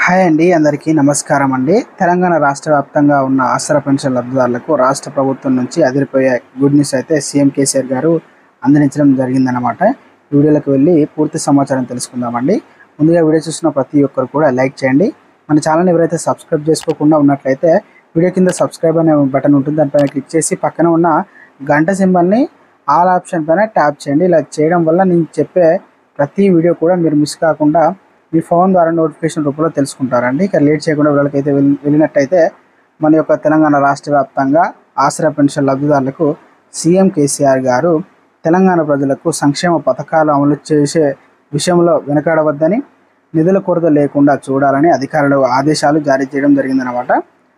hi అండి అందరికీ నమస్కారం అండి తెలంగాణ రాష్ట్ర వ్యాప్తంగా ఉన్న ఆసరా పెన్షన్ లబ్ధిదారులకు రాష్ట్ర ప్రభుత్వం నుంచి అదిరిపోయే గుడ్ న్యూస్ అయితే సీఎం కేసీఆర్ గారు అందించడం జరిగిందనమాట వీడియోలకు వెళ్ళి పూర్తి సమాచారం తెలుసుకుందామండి ముందుగా వీడియో చూసిన ప్రతి ఒక్కరు కూడా లైక్ చేయండి మన ఛానల్ని ఎవరైతే సబ్స్క్రైబ్ చేసుకోకుండా ఉన్నట్లయితే వీడియో కింద సబ్స్క్రైబ్ అనే బటన్ ఉంటుంది దానిపైన క్లిక్ చేసి పక్కన ఉన్న గంట సింబల్ని ఆల్ ఆప్షన్ పైన ట్యాప్ చేయండి ఇలా చేయడం వల్ల నేను చెప్పే ప్రతి వీడియో కూడా మీరు మిస్ కాకుండా మీ ఫోన్ ద్వారా నోటిఫికేషన్ రూపంలో తెలుసుకుంటారండి ఇక లేట్ చేయకుండా వీళ్ళకైతే వెళ్ళి వెళ్ళినట్టయితే మన యొక్క తెలంగాణ రాష్ట్ర వ్యాప్తంగా ఆసరా పెన్షన్ లబ్ధిదారులకు సీఎం కేసీఆర్ గారు తెలంగాణ ప్రజలకు సంక్షేమ పథకాలు అమలు చేసే విషయంలో వెనకాడవద్దని నిధుల కొరత లేకుండా చూడాలని అధికారులు ఆదేశాలు జారీ చేయడం జరిగిందనమాట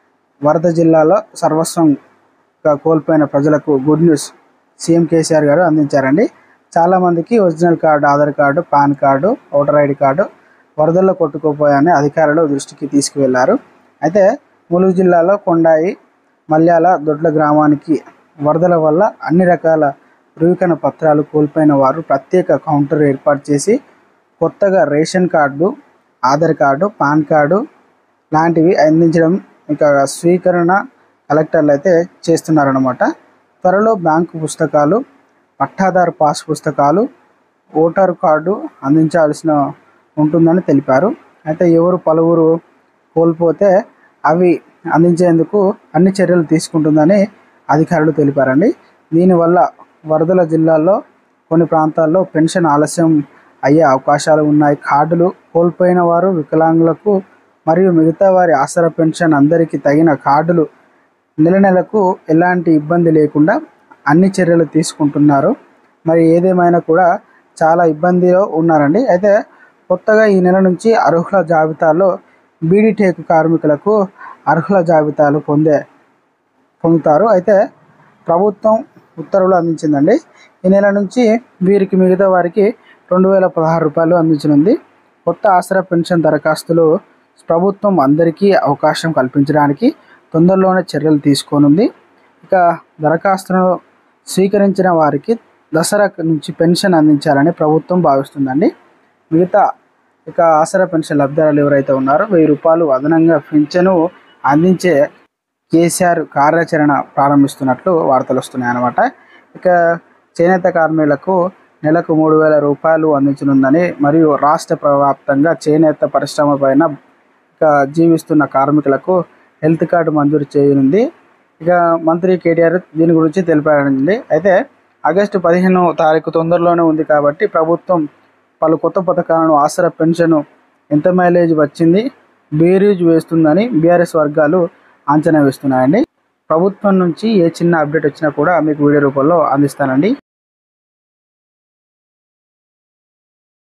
వరద జిల్లాలో సర్వస్వంగా కోల్పోయిన ప్రజలకు గుడ్ న్యూస్ సీఎం కేసీఆర్ గారు అందించారండి చాలామందికి original card Aadhaar card PAN card voter ID card వరదల్లో కొట్టుకుపోయాయని అధికారులు దృష్టికి తీసుకువెళ్లారు అయితే ములుగు జిల్లాలో కొండాయి మల్యాల దొడ్ల గ్రామానికి వరదల వల్ల అన్ని రకాల ధృవీకరణ పత్రాలు కోల్పోయిన వారు ప్రత్యేక కౌంటర్ ఏర్పాటు చేసి కొత్తగా ration card Aadhaar card PAN card లాంటివి అందించడం ఇంకా స్వీకరణ కలెక్టర్లు అయితే చేస్తున్నారన్నమాట త్వరలో బ్యాంకు పుస్తకాలు పట్టాదారు పాస్ పుస్తకాలు ఓటర్ కార్డు అందించాల్సిన ఉంటుందని తెలిపారు అయితే ఎవరు పలువురు కోల్పోతే అవి అందించేందుకు అన్ని చర్యలు తీసుకుంటుందని అధికారులు తెలిపారండి దీనివల్ల వరదల జిల్లాల్లో కొన్ని ప్రాంతాల్లో పెన్షన్ ఆలస్యం అయ్యే అవకాశాలు ఉన్నాయి కార్డులు కోల్పోయిన వారు వికలాంగులకు మరియు మిగతా వారి ఆసరా పెన్షన్ అందరికీ తగిన కార్డులు నెల నెలకు ఎలాంటి ఇబ్బంది లేకుండా అన్ని చర్యలు తీసుకుంటున్నారు మరి ఏదేమైనా కూడా చాలా ఇబ్బందిలో ఉన్నారండి అయితే కొత్తగా ఈ నెల నుంచి అర్హుల జాబితాలో బీడీ టేకు కార్మికులకు అర్హుల జాబితాలు పొందే పొందుతారు అయితే ప్రభుత్వం ఉత్తర్వులు అందించిందండి ఈ నెల నుంచి వీరికి మిగతా వారికి రెండు వేల పదహారు రూపాయలు అందించనుంది కొత్త ఆసరా పెన్షన్ దరఖాస్తులు ప్రభుత్వం అందరికీ అవకాశం కల్పించడానికి తొందరలోనే చర్యలు తీసుకోనుంది ఇక దరఖాస్తును స్వీకరించిన వారికి దసరా నుంచి పెన్షన్ అందించాలని ప్రభుత్వం భావిస్తుందండి మిగతా ఇక ఆసరా పెన్షన్ లబ్ధిదారులు ఎవరైతే ఉన్నారో వెయ్యి రూపాయలు అదనంగా పింఛను అందించే కేసీఆర్ కార్యాచరణ ప్రారంభిస్తున్నట్లు వార్తలు వస్తున్నాయి అన్నమాట ఇక చేనేత కార్మికులకు నెలకు మూడు వేల రూపాయలు అందించనుందని మరియు రాష్ట్ర వ్యాప్తంగా చేనేత పరిశ్రమ పైన ఇక జీవిస్తున్న కార్మికులకు హెల్త్ కార్డు మంజూరు చేయనుంది ఇక మంత్రి కేటీఆర్ దీని గురించి తెలిపారండి అయితే ఆగస్టు పదిహేను తారీఖు తొందరలోనే ఉంది కాబట్టి ప్రభుత్వం పలు కొత్త పథకాలను ఆసరా పెన్షన్ ఎంత మైలేజ్ వచ్చింది బేరీజ్ వేస్తుందని బీఆర్ఎస్ వర్గాలు అంచనా వేస్తున్నాయండి ప్రభుత్వం నుంచి ఏ చిన్న అప్డేట్ వచ్చినా కూడా మీకు వీడియో రూపంలో అందిస్తానండి